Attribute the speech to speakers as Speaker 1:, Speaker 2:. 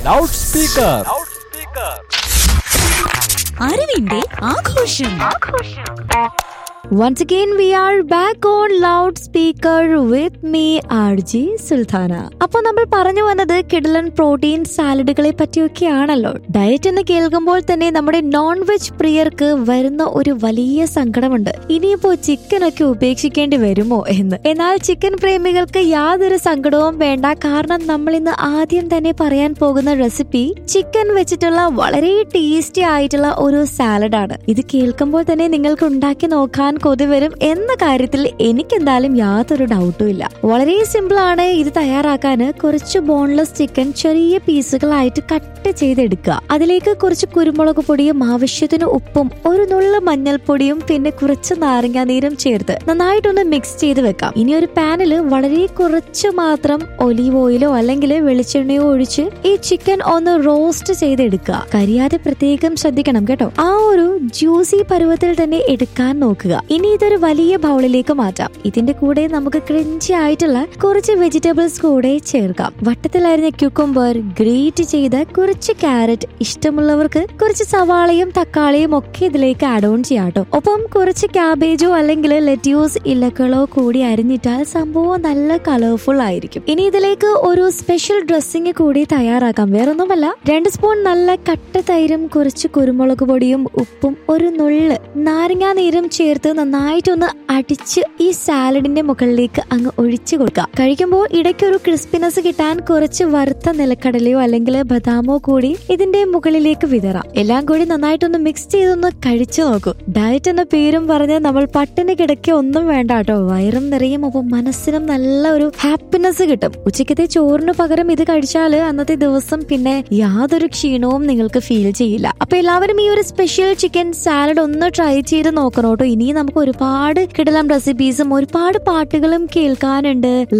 Speaker 1: loud speaker
Speaker 2: അറിവിന്റെ ആഘോഷം
Speaker 3: Once again, we are back on loudspeaker with me, RG Sultana അപ്പൊ നമ്മൾ പറഞ്ഞു വന്നത് കിടലൻ പ്രോട്ടീൻ സാലഡുകളെ പറ്റിയൊക്കെയാണല്ലോ ഡയറ്റ് എന്ന് കേൾക്കുമ്പോൾ തന്നെ നമ്മുടെ നോൺ വെജ് പ്രിയർക്ക് വരുന്ന ഒരു വലിയ സങ്കടമുണ്ട് ഇനിയിപ്പോ ചിക്കൻ ഒക്കെ ഉപേക്ഷിക്കേണ്ടി വരുമോ എന്ന് എന്നാൽ ചിക്കൻ പ്രേമികൾക്ക് യാതൊരു സങ്കടവും വേണ്ട കാരണം നമ്മൾ ഇന്ന് ആദ്യം തന്നെ പറയാൻ പോകുന്ന റെസിപ്പി ചിക്കൻ വെച്ചിട്ടുള്ള വളരെ ടേസ്റ്റി ആയിട്ടുള്ള ഒരു സാലഡാണ് ഇത് കേൾക്കുമ്പോൾ തന്നെ നിങ്ങൾക്ക് ഉണ്ടാക്കി നോക്കാൻ കൊതി വരും എന്ന കാര്യത്തിൽ എനിക്ക് എന്തായാലും യാതൊരു ഡൗട്ടും ഇല്ല വളരെ സിമ്പിൾ ആണ് ഇത് തയ്യാറാക്കാൻ കുറച്ച് ബോൺലെസ് ചിക്കൻ ചെറിയ പീസുകളായിട്ട് കട്ട് ചെയ്തെടുക്കുക അതിലേക്ക് കുറച്ച് കുരുമുളക് പൊടിയും ആവശ്യത്തിന് ഉപ്പും ഒരു നുള്ള മഞ്ഞൾപ്പൊടിയും പിന്നെ കുറച്ച് നാരങ്ങാ നീരും ചേർത്ത് നന്നായിട്ടൊന്ന് മിക്സ് ചെയ്ത് വെക്കാം ഇനി ഒരു പാനിൽ വളരെ കുറച്ച് മാത്രം ഒലീവ് ഓയിലോ അല്ലെങ്കിൽ വെളിച്ചെണ്ണയോ ഒഴിച്ച് ഈ ചിക്കൻ ഒന്ന് റോസ്റ്റ് ചെയ്തെടുക്കുക കരിയാതെ പ്രത്യേകം ശ്രദ്ധിക്കണം കേട്ടോ ആ ഒരു ജ്യൂസി പരുവത്തിൽ തന്നെ എടുക്കാൻ നോക്കുക ഇനി ഇതൊരു വലിയ ബൗളിലേക്ക് മാറ്റാം ഇതിന്റെ കൂടെ നമുക്ക് ക്രിഞ്ചി ആയിട്ടുള്ള കുറച്ച് വെജിറ്റബിൾസ് കൂടെ ചേർക്കാം വട്ടത്തിലരിഞ്ഞ ക്യൂക്കുംബർ ഗ്രേറ്റ് ചെയ്ത കുറച്ച് ക്യാരറ്റ് ഇഷ്ടമുള്ളവർക്ക് കുറച്ച് സവാളയും തക്കാളിയും ഒക്കെ ഇതിലേക്ക് ആഡ് ഓൺ ചെയ്യാം കേട്ടോ ഒപ്പം കുറച്ച് ക്യാബേജോ അല്ലെങ്കിൽ ലെറ്റ്യൂസ് ഇലകളോ കൂടി അരിഞ്ഞിട്ടാൽ സംഭവം നല്ല കളർഫുൾ ആയിരിക്കും ഇനി ഇതിലേക്ക് ഒരു സ്പെഷ്യൽ ഡ്രസ്സിംഗ് കൂടി തയ്യാറാക്കാം വേറൊന്നുമല്ല രണ്ട് സ്പൂൺ നല്ല കട്ട തൈരും കുറച്ച് കുരുമുളക് പൊടിയും ഉപ്പും ഒരു നുള്ള് നാരങ്ങാ നീരും ചേർത്ത് നന്നായിട്ടൊന്ന് അടിച്ച് ഈ സാലഡിന്റെ മുകളിലേക്ക് അങ്ങ് ഒഴിച്ചു കൊടുക്കുക കഴിക്കുമ്പോൾ ഇടയ്ക്കൊരു ക്രിസ്പിനെസ് കിട്ടാൻ കുറച്ച് വറുത്ത നിലക്കടലയോ അല്ലെങ്കിൽ ബദാമോ കൂടി ഇതിന്റെ മുകളിലേക്ക് വിതറാം എല്ലാം കൂടി നന്നായിട്ടൊന്ന് മിക്സ് ചെയ്തൊന്ന് കഴിച്ചു നോക്കൂ ഡയറ്റ് എന്ന പേരും പറഞ്ഞ് നമ്മൾ പട്ടിണി കിടക്കുക ഒന്നും വേണ്ട കേട്ടോ വയറും നിറയും ഒപ്പം മനസ്സിനും നല്ല ഒരു ഹാപ്പിനെസ് കിട്ടും ഉച്ചക്കത്തെ ചോറിന് പകരം ഇത് കഴിച്ചാൽ അന്നത്തെ ദിവസം പിന്നെ യാതൊരു ക്ഷീണവും നിങ്ങൾക്ക് ഫീൽ ചെയ്യില്ല അപ്പൊ എല്ലാവരും ഈ ഒരു സ്പെഷ്യൽ ചിക്കൻ സാലഡ് ഒന്ന് ട്രൈ ചെയ്ത് നോക്കണം കേട്ടോ ഇനി നമുക്ക് ഒരുപാട് കിടലം റെസിപ്പീസും ഒരുപാട് പാട്ടുകളും കേൾക്കാനുണ്ട്